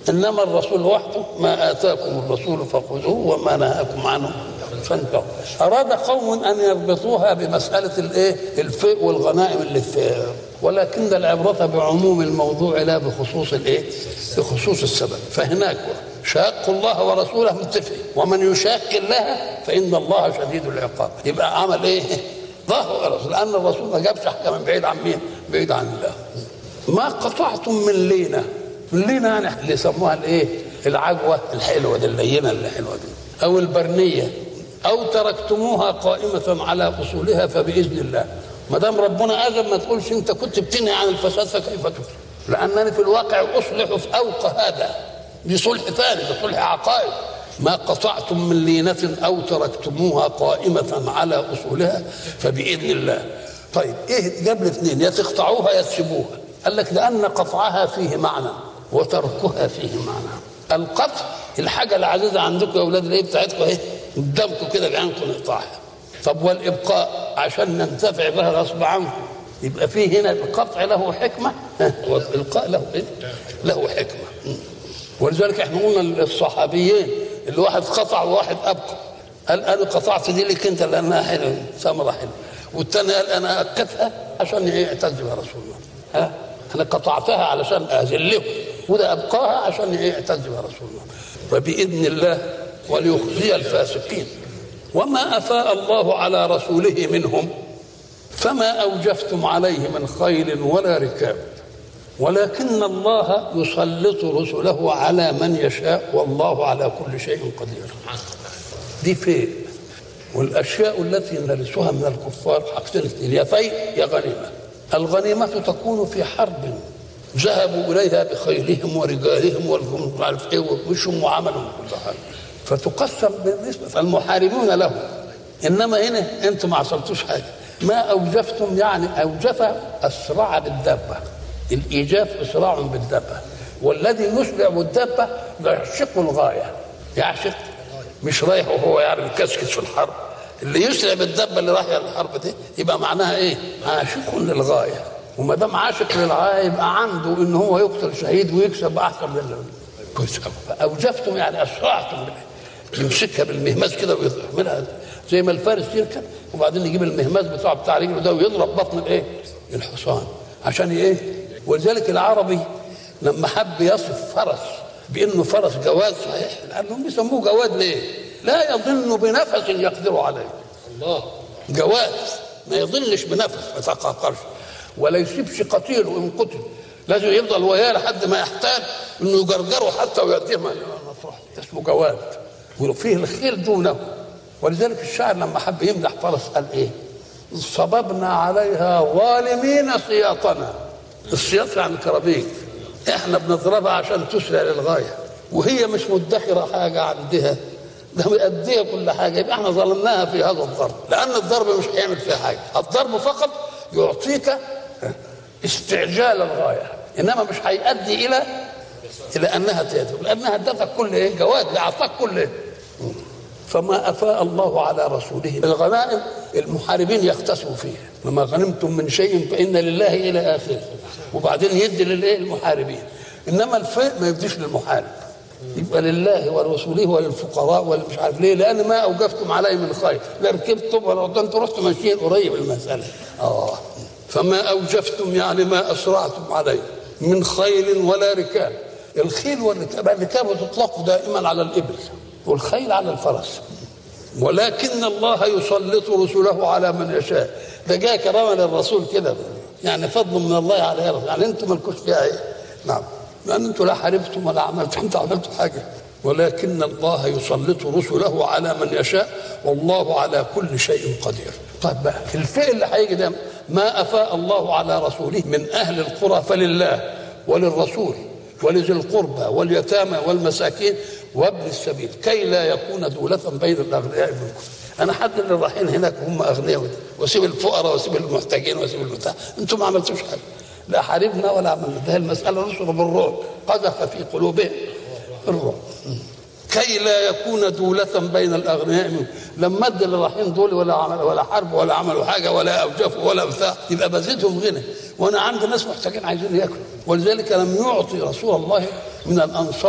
انما الرسول وحده ما اتاكم الرسول فخذوه وما نهاكم عنه فانتهوا اراد قوم ان يربطوها بمساله الايه الفيء والغنائم اللي في ولكن العبره بعموم الموضوع لا بخصوص الايه بخصوص السبب فهناك شاقوا الله ورسوله متفق ومن يشاق الله فان الله شديد العقاب يبقى عمل ايه ظهر الرسول لان الرسول ما جابش حاجه من بعيد عن مين بعيد عن الله ما قطعتم من لينه اللينه يعني اللي يسموها الايه العجوه الحلوه دي اللينه الحلوه دي او البرنيه او تركتموها قائمه على اصولها فباذن الله ما دام ربنا اذن ما تقولش انت كنت بتنهي عن الفساد فكيف تصلح لانني في الواقع اصلح فوق هذا دي صلح ثاني ده صلح عقائد ما قطعتم من لينة أو تركتموها قائمة على أصولها فبإذن الله طيب إيه جاب الاثنين يا تقطعوها يا تسيبوها قال لك لأن قطعها فيه معنى وتركها فيه معنى القطع الحاجة العزيزة عندكم يا أولاد الإيه بتاعتكم إيه قدامكم كده بعينكم نقطعها طب والإبقاء عشان ننتفع بها غصب عنكم يبقى فيه هنا القطع له حكمة والإلقاء له إيه؟ له حكمة ولذلك احنا قلنا الصحابيين اللي واحد قطع وواحد ابقى قال انا قطعت دي لك انت لانها حلوه ثمره حلوه والثاني قال انا اكدتها عشان يعتز بها رسول الله ها انا قطعتها علشان اذله وده ابقاها عشان يعتز بها رسول الله وباذن الله وليخزي الفاسقين وما افاء الله على رسوله منهم فما اوجفتم عليه من خيل ولا ركاب ولكن الله يسلط رسله على من يشاء والله على كل شيء قدير دي فين والاشياء التي نرثها من الكفار حاجتين اثنين يا فيء يا غنيمه الغنيمه تكون في حرب ذهبوا اليها بخيلهم ورجالهم والهم عارف ايه ومشهم وعملوا كل حاجه فتقسم بالنسبه فالمحاربون له انما هنا انتم ما عصرتوش حاجه ما اوجفتم يعني اوجف اسرع بالدابه الايجاف اسراع بالدابه والذي يسرع بالدابه يعشق الغايه يعشق مش رايح وهو يعني مكسكس في الحرب اللي يسرع بالدابه اللي رايحه للحرب دي يبقى معناها ايه؟ عاشق للغايه وما دام عاشق للغايه يبقى عنده ان هو يقتل شهيد ويكسب احسن من كويس فاوجفتم يعني اسرعتم يمسكها بالمهماز كده ويعملها زي ما الفارس يركب وبعدين يجيب المهماز بتاعه بتاع رجله ده ويضرب بطن الايه؟ الحصان عشان ايه؟ ولذلك العربي لما حب يصف فرس بانه فرس جواد صحيح لانهم بيسموه جواد ليه؟ لا يظن بنفس يقدر عليه الله جواد ما يظنش بنفس ما يتقهقرش ولا يسيبش قتيل وان قتل لازم يفضل وياه لحد ما يحتاج انه يجرجره حتى ويؤديه مطرح اسمه جواد وفيه الخيل دونه ولذلك الشاعر لما حب يمدح فرس قال ايه؟ صببنا عليها ظالمين سياطنا السياط يعني كرابيك احنا بنضربها عشان تسرع للغايه وهي مش مدخره حاجه عندها ده مأدية كل حاجه يبقى احنا ظلمناها في هذا الضرب لان الضرب مش هيعمل فيها حاجه الضرب فقط يعطيك استعجال الغايه انما مش هيؤدي الى الى انها تهدف لانها ادتك كل ايه جواد اعطاك كل ايه فما افاء الله على رسوله الغنائم المحاربين يختصروا فيها وما غنمتم من شيء فان لله الى اخره وبعدين يدي للايه المحاربين انما الفيء ما يديش للمحارب يبقى لله ولرسوله وللفقراء ولا مش عارف ليه لان ما اوجفتم عليه من خير لا ركبتم ولا ده انتم رحتوا ماشيين قريب المساله اه فما اوجفتم يعني ما اسرعتم عليه من خيل ولا ركاب الخيل والركاب الركاب تطلق دائما على الابل والخيل على الفرس ولكن الله يسلط رسله على من يشاء ده جاء كرامه للرسول كده يعني فضل من الله على رسول يعني انتم مالكوش فيها ايه نعم لان انتم لا حاربتم ولا عملتم انتم عملتوا حاجه ولكن الله يسلط رسله على من يشاء والله على كل شيء قدير طيب بقى الفئل اللي هيجي ده ما افاء الله على رسوله من اهل القرى فلله وللرسول ولذي القربى واليتامى والمساكين وابن السبيل كي لا يكون دولة بين الأغنياء منكم أنا حد اللي رايحين هناك هم أغنياء واسيب الفقراء واسيب المحتاجين واسيب البتاع أنتم ما عملتوش حاجة لا حاربنا ولا عملنا ده المسألة نصر بالرعب قذف في قلوبهم الرعب كي لا يكون دولة بين الأغنياء منكم لما ادى اللي رايحين دول ولا عمل ولا حرب ولا عملوا حاجة ولا أوجفوا ولا بتاع يبقى بزيدهم غنى وأنا عندي ناس محتاجين عايزين ياكلوا ولذلك لم يعطي رسول الله من الأنصار